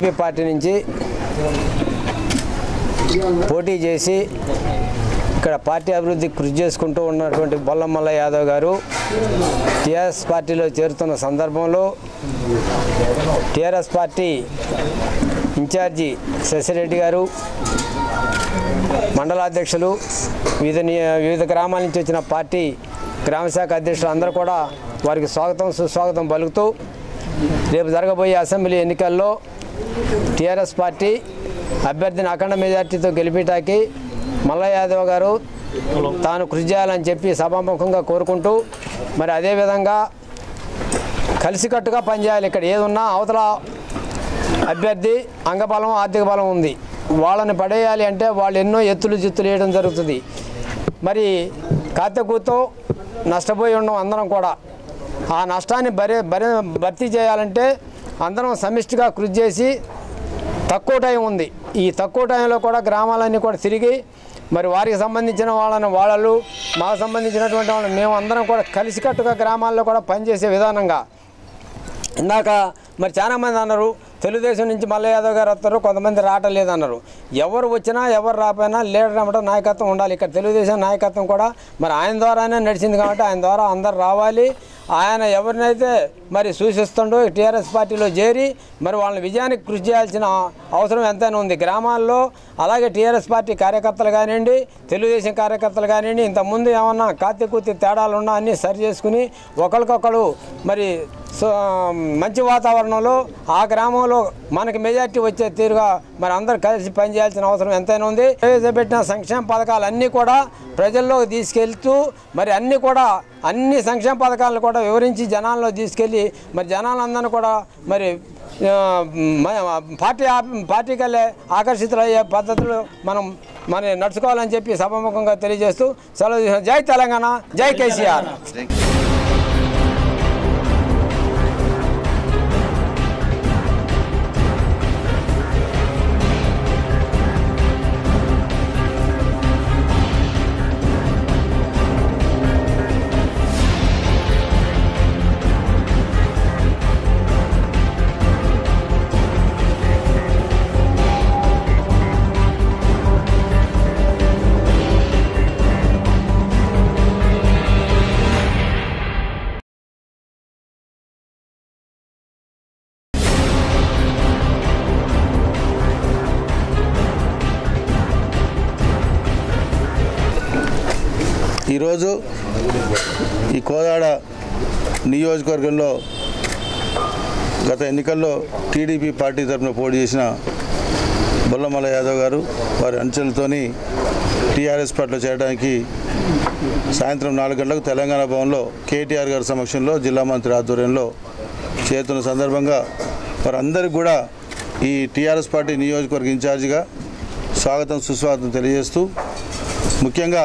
TDP party నుంచి పోటీ చేసి ఇక్కడ పార్టీ అభివృద్ధికి కృషి చేసుకుంటూ ఉన్నటువంటి బొల్లమల్ల యాదవ్ గారు టీఆర్ఎస్ పార్టీలో చేరుతున్న సందర్భంలో టీఆర్ఎస్ పార్టీ ఇన్ఛార్జి శశిరెడ్డి గారు మండలాధ్యక్షులు వివిధ నియ- వివిధ గ్రామాల నుంచి వచ్చిన పార్టీ గ్రామశాఖ అధ్యక్షులు అందరూ కూడా వారికి స్వాగతం సుస్వాగతం పలుకుతూ రేపు జరగబోయే అసెంబ్లీ ఎన్నికల్లో టీఆర్ఎస్ పార్టీ అభ్యర్థిని అఖండ మెజార్టీతో గెలిపిటాకి మల్ల యాదవ్ గారు తాను కృషి చేయాలని చెప్పి సభాముఖంగా కోరుకుంటూ మరి అదేవిధంగా కలిసికట్టుగా పనిచేయాలి ఇక్కడ ఏదున్నా అవతల అభ్యర్థి అంగబలం ఆర్థిక బలం ఉంది వాళ్ళని పడేయాలి అంటే వాళ్ళు ఎన్నో ఎత్తులు జిత్తులు వేయడం జరుగుతుంది మరి కాతకూతో నష్టపోయి ఉన్నాం అందరం కూడా ఆ నష్టాన్ని భరే భరే భర్తీ చేయాలంటే అందరం సమిష్టిగా కృషి చేసి తక్కువ టైం ఉంది ఈ తక్కువ టైంలో కూడా గ్రామాలన్నీ కూడా తిరిగి మరి వారికి సంబంధించిన వాళ్ళని వాళ్ళు మాకు సంబంధించినటువంటి వాళ్ళని మేము అందరం కూడా కలిసికట్టుగా గ్రామాల్లో కూడా పనిచేసే విధానంగా ఇందాక మరి చాలామంది అన్నారు తెలుగుదేశం నుంచి మల్ల యాదవ్ గారు వస్తారు కొంతమంది రావటం లేదన్నారు ఎవరు వచ్చినా ఎవరు రాపోయినా లీడర్ అమ్మటం నాయకత్వం ఉండాలి ఇక్కడ తెలుగుదేశం నాయకత్వం కూడా మరి ఆయన ద్వారానే నడిచింది కాబట్టి ఆయన ద్వారా అందరు రావాలి ఆయన ఎవరినైతే మరి సూచిస్తుండో టీఆర్ఎస్ పార్టీలో చేరి మరి వాళ్ళని విజయానికి కృషి చేయాల్సిన అవసరం ఎంతైనా ఉంది గ్రామాల్లో అలాగే టీఆర్ఎస్ పార్టీ కార్యకర్తలు కానివ్వండి తెలుగుదేశం కార్యకర్తలు కానివ్వండి ఇంతకుముందు ఏమన్నా కాత్తి తేడాలు ఉన్నా అన్నీ సరి చేసుకుని ఒకరికొకరు మరి సో మంచి వాతావరణంలో ఆ గ్రామంలో మనకి మెజార్టీ వచ్చే తీరుగా మరి అందరూ కలిసి పనిచేయాల్సిన అవసరం ఎంతైనా ఉంది ప్రవేశపెట్టిన సంక్షేమ పథకాలు అన్నీ కూడా ప్రజల్లోకి తీసుకెళ్తూ మరి అన్నీ కూడా అన్ని సంక్షేమ పథకాలను కూడా వివరించి జనాల్లో తీసుకెళ్ళి మరి జనాలందరినీ కూడా మరి ఆ, మ- పార్టీ ఆప్- పార్టీకి వెళ్ళే ఆకర్షితులయ్యే పద్ధతులు మనం మన నడుచుకోవాలని చెప్పి సభాముఖంగా తెలియజేస్తూ సెలవు తీసుకున్నాను. జై తెలంగాణ జై కేసీఆర్ ఈరోజు ఈ కోదాడ నియోజకవర్గంలో గత ఎన్నికల్లో టీడీపీ పార్టీ తరఫున పోటీ చేసిన బొల్లమల్ల యాదవ్ గారు వారి అంచెలతోని టీఆర్ఎస్ పార్టీలో చేరడానికి సాయంత్రం నాలుగు గంటలకు తెలంగాణ భవన్లో కేటీఆర్ గారి సమక్షంలో జిల్లా మంత్రి ఆధ్వర్యంలో చేరుతున్న సందర్భంగా వారందరికీ కూడా ఈ టీఆర్ఎస్ పార్టీ నియోజకవర్గ ఇన్ఛార్జిగా స్వాగతం సుస్వాగతం తెలియజేస్తూ ముఖ్యంగా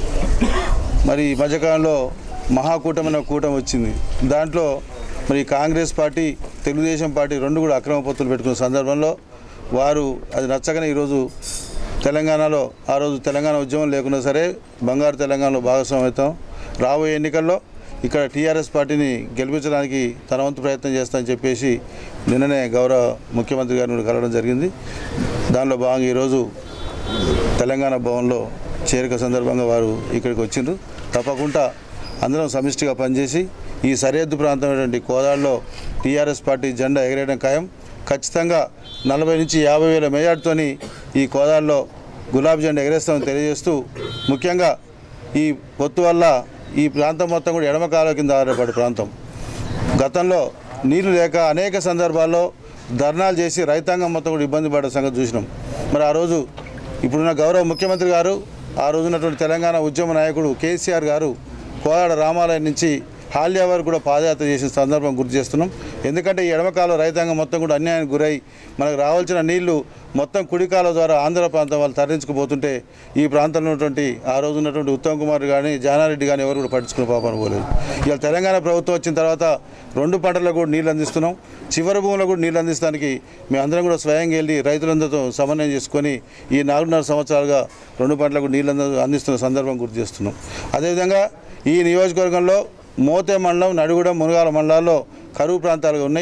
మరి ఈ మధ్యకాలంలో మహాకూటమి అనే కూటమి వచ్చింది దాంట్లో మరి కాంగ్రెస్ పార్టీ తెలుగుదేశం పార్టీ రెండు కూడా అక్రమ పొత్తులు పెట్టుకున్న సందర్భంలో వారు అది నచ్చగానే ఈరోజు తెలంగాణలో ఆ రోజు తెలంగాణ ఉద్యమం లేకున్నా సరే బంగారు తెలంగాణలో భాగస్వామ్యం అవుతాం రాబోయే ఎన్నికల్లో ఇక్కడ టీఆర్ఎస్ పార్టీని గెలిపించడానికి తన వంతు ప్రయత్నం చేస్తామని చెప్పేసి నిన్ననే గౌరవ ముఖ్యమంత్రి గారిని కూడా కలవడం జరిగింది దానిలో భాగంగా ఈరోజు తెలంగాణ భవన్లో చేరిక సందర్భంగా వారు ఇక్కడికి వచ్చిండ్రు తప్పకుండా అందరం సమిష్టిగా పనిచేసి ఈ సరిహద్దు ప్రాంతమైనటువంటి కోదాడులో టీఆర్ఎస్ పార్టీ జెండా ఎగరేయడం ఖాయం ఖచ్చితంగా నలభై నుంచి యాభై వేల మెజార్టీతోని ఈ కోదాడులో గులాబీ జెండా ఎగరేస్తామని తెలియజేస్తూ ముఖ్యంగా ఈ పొత్తు వల్ల ఈ ప్రాంతం మొత్తం కూడా ఎడమ కాలువ కింద ఆధారపడే ప్రాంతం గతంలో నీళ్లు లేక అనేక సందర్భాల్లో ధర్నాలు చేసి రైతాంగం మొత్తం కూడా ఇబ్బంది పడే సంగతి చూసినాం మరి ఆ రోజు ఇప్పుడున్న గౌరవ ముఖ్యమంత్రి గారు ఆ రోజున్నటువంటి తెలంగాణ ఉద్యమ నాయకుడు కేసీఆర్ గారు కోదాడ రామాలయం నుంచి హాల్యా వరకు కూడా పాదయాత్ర చేసిన సందర్భం గుర్తు చేస్తున్నాం ఎందుకంటే ఈ ఎడమకాలం రైతాంగం మొత్తం కూడా అన్యాయానికి గురై మనకు రావాల్సిన నీళ్లు మొత్తం కుడికాల ద్వారా ఆంధ్ర ప్రాంతం వాళ్ళు తరలించుకుపోతుంటే ఈ ప్రాంతంలో ఉన్నటువంటి ఆ రోజు ఉన్నటువంటి ఉత్తమ్ కుమార్ కానీ జానారెడ్డి కానీ ఎవరు కూడా పట్టించుకునే పాపను పోలేదు ఇవాళ తెలంగాణ ప్రభుత్వం వచ్చిన తర్వాత రెండు పంటలకు కూడా నీళ్ళు అందిస్తున్నాం చివరి భూములకు కూడా నీళ్ళు అందిస్తానికి మేము అందరం కూడా స్వయంగా వెళ్ళి రైతులందరితో సమన్వయం చేసుకొని ఈ నాలుగున్నర సంవత్సరాలుగా రెండు పంటలకు నీళ్ళు అంద- అందిస్తున్న సందర్భం గుర్తు చేస్తున్నాం అదేవిధంగా ఈ నియోజకవర్గంలో మోతే మండలం నడుగుడ మునగాల మండలాల్లో కరువు ప్రాంతాలుగా ఉన్నాయి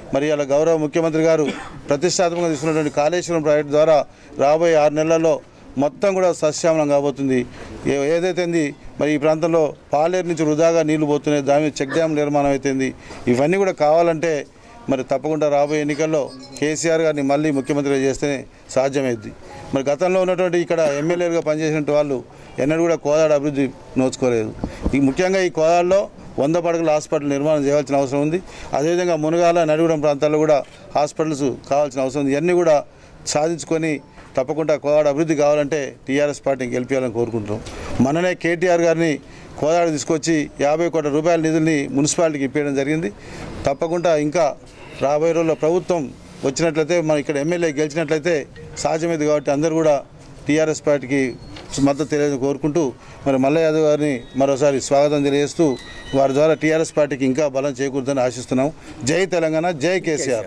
మరి అలా గౌరవ ముఖ్యమంత్రి గారు ప్రతిష్టాత్మకంగా తీసుకున్నటువంటి కాళేశ్వరం ప్రాజెక్టు ద్వారా రాబోయే ఆరు నెలల్లో మొత్తం కూడా సస్యామలం కాబోతుంది ఏ- ఏదైతే ఉంది మరి ఈ ప్రాంతంలో పాలేరు నుంచి వృధాగా నీళ్లు పోతున్నాయి దాని మీద చెక్ డ్యామ్ నిర్మాణం అవుతుంది ఇవన్నీ కూడా కావాలంటే మరి తప్పకుండా రాబోయే ఎన్నికల్లో కేసీఆర్ గారిని మళ్ళీ ముఖ్యమంత్రిగా చేస్తేనే సాధ్యమైంది మరి గతంలో ఉన్నటువంటి ఇక్కడ ఎమ్మెల్యేలుగా పనిచేసినటువంటి వాళ్ళు ఎన్నడూ కూడా కోదాడ అభివృద్ధి నోచుకోలేదు ఈ ముఖ్యంగా ఈ కోదాడలో వంద పడకల హాస్పిటల్ నిర్మాణం చేయాల్సిన అవసరం ఉంది అదేవిధంగా మునగాల నడిగూడెం ప్రాంతాల్లో కూడా హాస్పిటల్స్ కావాల్సిన అవసరం ఉంది ఇవన్నీ కూడా సాధించుకొని తప్పకుండా కోదాడ అభివృద్ధి కావాలంటే టీఆర్ఎస్ పార్టీని గెలిపించాలని కోరుకుంటున్నాం మననే కేటీఆర్ గారిని కోదాడ తీసుకొచ్చి యాభై కోట్ల రూపాయల నిధుల్ని మున్సిపాలిటీకి ఇప్పించడం జరిగింది తప్పకుండా ఇంకా రాబోయే రోజుల్లో ప్రభుత్వం వచ్చినట్లయితే మన ఇక్కడ ఎమ్మెల్యే గెలిచినట్లయితే సాధ్యమైంది కాబట్టి అందరూ కూడా టీఆర్ఎస్ పార్టీకి మద్దతు తెలియని కోరుకుంటూ మరి మల్ల యాదవ్ గారిని మరోసారి స్వాగతం తెలియజేస్తూ వారి ద్వారా టీఆర్ఎస్ పార్టీకి ఇంకా బలం చేకూరుతుందని ఆశిస్తున్నాం జై తెలంగాణ జై కేసీఆర్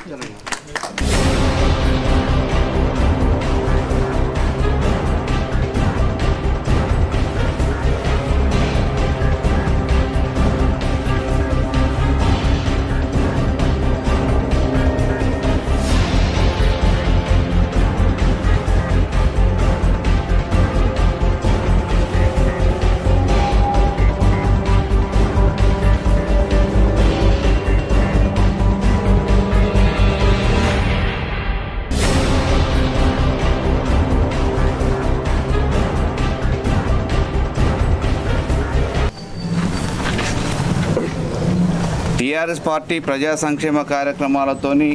టీఆర్ఎస్ పార్టీ ప్రజా సంక్షేమ కార్యక్రమాలతోని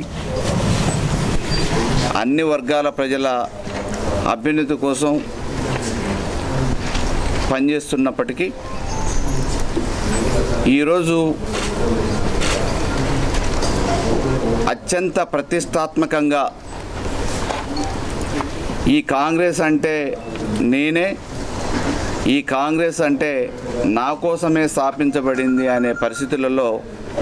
అన్ని వర్గాల ప్రజల అభ్యున్నతి కోసం పనిచేస్తున్నప్పటికీ ఈరోజు అత్యంత ప్రతిష్టాత్మకంగా ఈ కాంగ్రెస్ అంటే నేనే ఈ కాంగ్రెస్ అంటే నా కోసమే స్థాపించబడింది అనే పరిస్థితులలో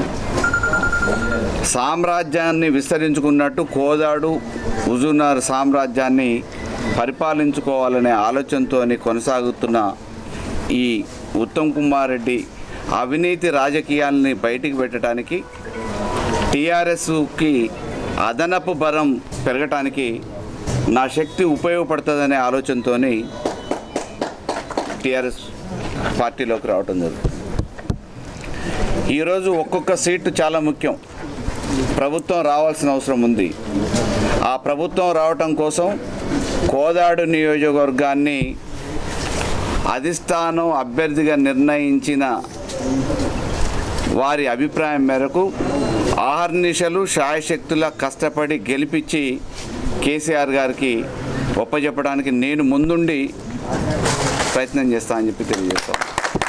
సామ్రాజ్యాన్ని విస్తరించుకున్నట్టు కోదాడు హుజూర్నగర్ సామ్రాజ్యాన్ని పరిపాలించుకోవాలనే ఆలోచనతో కొనసాగుతున్న ఈ ఉత్తమ్ కుమార్ రెడ్డి అవినీతి రాజకీయాల్ని బయటికి పెట్టడానికి టీఆర్ఎస్కి అదనపు బలం పెరగటానికి నా శక్తి ఉపయోగపడుతుందనే ఆలోచనతోని టీఆర్ఎస్ పార్టీలోకి రావటం జరుగుతుంది ఈరోజు ఒక్కొక్క సీటు చాలా ముఖ్యం ప్రభుత్వం రావాల్సిన అవసరం ఉంది ఆ ప్రభుత్వం రావటం కోసం కోదాడు నియోజకవర్గాన్ని అధిష్టానం అభ్యర్థిగా నిర్ణయించిన వారి అభిప్రాయం మేరకు ఆహర్నిశలు శాయశక్తుల కష్టపడి గెలిపించి కేసీఆర్ గారికి ఒప్పజెప్పడానికి నేను ముందుండి ప్రయత్నం చేస్తా అని చెప్పి తెలియజేస్తాను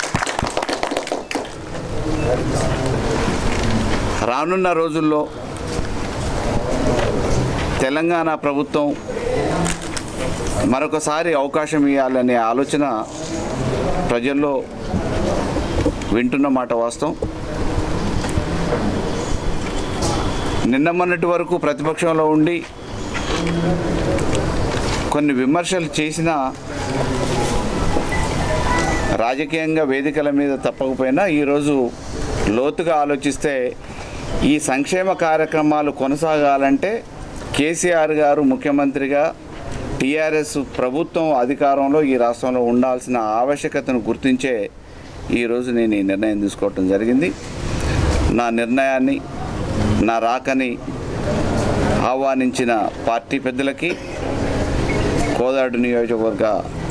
రానున్న రోజుల్లో తెలంగాణ ప్రభుత్వం మరొకసారి అవకాశం ఇవ్వాలనే ఆలోచన ప్రజల్లో వింటున్న మాట వాస్తవం నిన్న మొన్నటి వరకు ప్రతిపక్షంలో ఉండి కొన్ని విమర్శలు చేసినా రాజకీయంగా వేదికల మీద తప్పకపోయినా ఈరోజు లోతుగా ఆలోచిస్తే ఈ సంక్షేమ కార్యక్రమాలు కొనసాగాలంటే కేసీఆర్ గారు ముఖ్యమంత్రిగా టీఆర్ఎస్ ప్రభుత్వం అధికారంలో ఈ రాష్ట్రంలో ఉండాల్సిన ఆవశ్యకతను గుర్తించే ఈరోజు నేను ఈ నిర్ణయం తీసుకోవటం జరిగింది నా నిర్ణయాన్ని నా రాకని ఆహ్వానించిన పార్టీ పెద్దలకి కోదాడు నియోజకవర్గ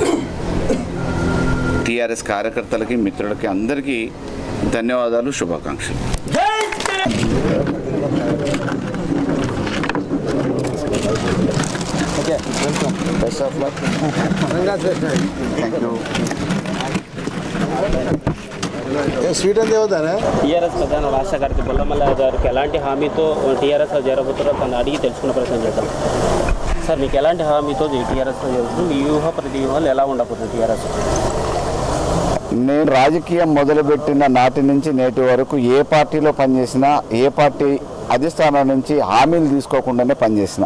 టీఆర్ఎస్ కార్యకర్తలకి మిత్రులకి అందరికీ ధన్యవాదాలు శుభాకాంక్షలు బెస్ట్ ఆఫ్ లక్ స్వీట్ అంతే అవుతారా టీఆర్ఎస్ ప్రధాన రాష్ట్ర కార్యదర్శి బొల్లమల్ల గారికి ఎలాంటి హామీతో టీఆర్ఎస్ చేరబోతారో తను అడిగి తెలుసుకునే ప్రయత్నం చేద్దాం సార్ మీకు ఎలాంటి హామీతో టీఆర్ఎస్ జరుగుతుంది మీ వ్యూహ ప్రతి వ్యూహాలు ఎలా ఉండబోతుంది టీఆర్ఎస్ నేను రాజకీయం మొదలుపెట్టిన నాటి నుంచి నేటి వరకు ఏ పార్టీలో పనిచేసినా ఏ పార్టీ అధిష్టానం నుంచి హామీలు తీసుకోకుండానే పనిచేసిన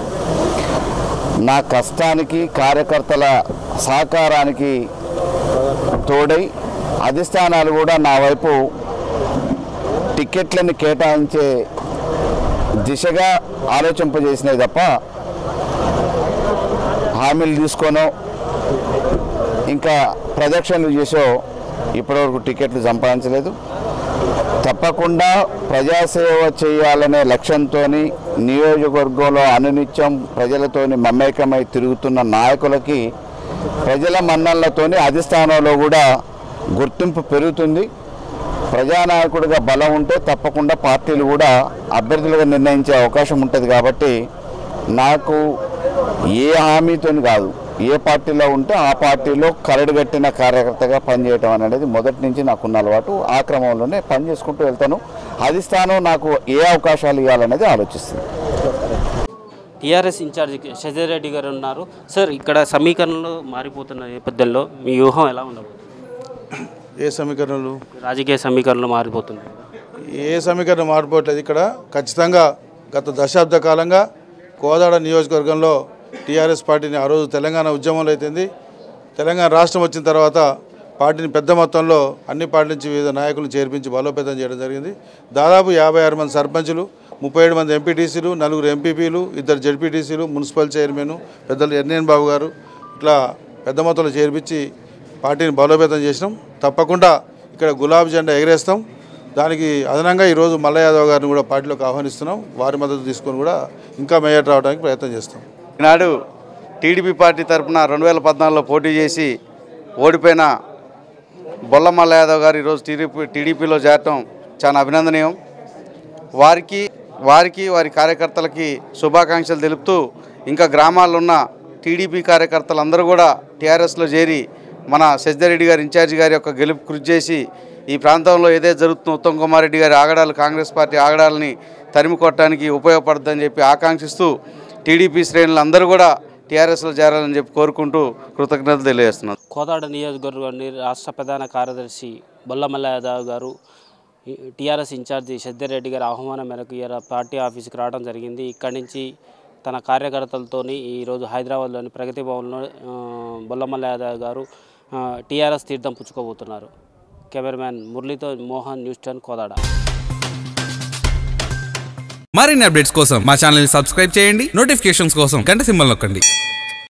నా కష్టానికి కార్యకర్తల సహకారానికి తోడై అధిష్టానాలు కూడా నా వైపు టికెట్లను కేటాయించే దిశగా ఆలోచింపజేసినవి తప్ప హామీలు తీసుకోనో ఇంకా ప్రదక్షిణలు చేసో ఇప్పటివరకు టికెట్లు సంపాదించలేదు తప్పకుండా ప్రజాసేవ చేయాలనే లక్ష్యంతో నియోజకవర్గంలో అనునిత్యం ప్రజలతోని మమేకమై తిరుగుతున్న నాయకులకి ప్రజల మన్ననలతోని అధిష్టానంలో కూడా గుర్తింపు పెరుగుతుంది ప్రజానాయకుడిగా బలం ఉంటే తప్పకుండా పార్టీలు కూడా అభ్యర్థులుగా నిర్ణయించే అవకాశం ఉంటుంది కాబట్టి నాకు ఏ హామీతోని కాదు ఏ పార్టీలో ఉంటే ఆ పార్టీలో కరడుగట్టిన కార్యకర్తగా పనిచేయటం అనేది మొదటి నుంచి నాకున్న అలవాటు ఆ క్రమంలోనే పని చేసుకుంటూ వెళ్తాను అధిష్టానం నాకు ఏ అవకాశాలు ఇవ్వాలనేది ఆలోచిస్తుంది టీఆర్ఎస్ ఇన్ఛార్జ్ శశిధర్ రెడ్డి గారు ఉన్నారు సార్ ఇక్కడ సమీకరణలు మారిపోతున్న నేపథ్యంలో మీ వ్యూహం ఎలా ఉండబోతుంది ఏ సమీకరణలు రాజకీయ సమీకరణలు మారిపోతున్నాయి ఏ సమీకరణ మారిపోవట్లేదు ఇక్కడ ఖచ్చితంగా గత దశాబ్ద కాలంగా కోదాడ నియోజకవర్గంలో టీఆర్ఎస్ పార్టీని ఆ రోజు తెలంగాణ ఉద్యమంలో అయితేంది తెలంగాణ రాష్ట్రం వచ్చిన తర్వాత పార్టీని పెద్ద మొత్తంలో అన్ని పార్టీల నుంచి వివిధ నాయకులు చేర్పించి బలోపేతం చేయడం జరిగింది దాదాపు యాభై ఆరు మంది సర్పంచులు ముప్పై ఏడు మంది ఎంపీటీసీలు నలుగురు ఎంపీపీలు ఇద్దరు జడ్పీటీసీలు మున్సిపల్ చైర్మన్ పెద్దలు ఎన్ఎన్ బాబు గారు ఇట్లా పెద్ద మొత్తంలో చేర్పించి పార్టీని బలోపేతం చేసినాం తప్పకుండా ఇక్కడ గులాబీ జెండా ఎగరేస్తాం దానికి అదనంగా ఈరోజు మల్ల యాదవ్ గారిని కూడా పార్టీలోకి ఆహ్వానిస్తున్నాం వారి మద్దతు తీసుకొని కూడా ఇంకా మేయర్ రావడానికి ప్రయత్నం చేస్తాం ఈనాడు టీడీపీ పార్టీ తరఫున రెండు వేల పద్నాలుగులో పోటీ చేసి ఓడిపోయిన బొల్ల మల్ల యాదవ్ గారు ఈరోజు టీడీపీ టీడీపీలో చేరటం చాలా అభినందనీయం వారికి వారికి వారి కార్యకర్తలకి శుభాకాంక్షలు తెలుపుతూ ఇంకా గ్రామాల్లో ఉన్న టీడీపీ కార్యకర్తలందరూ కూడా టీఆర్ఎస్లో చేరి మన శశిధర్ గారి ఇన్ఛార్జి గారి యొక్క గెలుపు కృషి చేసి ఈ ప్రాంతంలో ఏదైతే జరుగుతుందో ఉత్తమ్ కుమార్ రెడ్డి గారి ఆగడాలు కాంగ్రెస్ పార్టీ ఆగడాలని తరిమి కొట్టడానికి ఉపయోగపడుతుందని చెప్పి ఆకాంక్షిస్తూ టీడీపీ శ్రేణులు అందరూ కూడా టీఆర్ఎస్లో చేరాలని చెప్పి కోరుకుంటూ కృతజ్ఞతలు తెలియజేస్తున్నాను కోదాడ నియోజకవర్గాన్ని రాష్ట్ర ప్రధాన కార్యదర్శి బొల్లమల్ల యాదవ్ గారు ఈ- టీఆర్ఎస్ ఇన్ఛార్జి శశిధర్ రెడ్డి గారి ఆహ్వానం మేరకు ఇవాళ పార్టీ ఆఫీస్కి రావడం జరిగింది ఇక్కడి నుంచి తన కార్యకర్తలతోని ఈరోజు హైదరాబాద్లోని ప్రగతి భవన్లో ఆ, బొల్లమల్ల యాదవ్ గారు ఆ, టీఆర్ఎస్ తీర్థం పుచ్చుకోబోతున్నారు కెమెరామ్యాన్ మురళితో మోహన్ న్యూస్ టెన్ కోదాడ మరిన్ని అప్డేట్స్ కోసం మా ఛానల్ సబ్స్క్రైబ్ చేయండి నోటిఫికేషన్స్ కోసం గంట సింబల్ నొక్కండి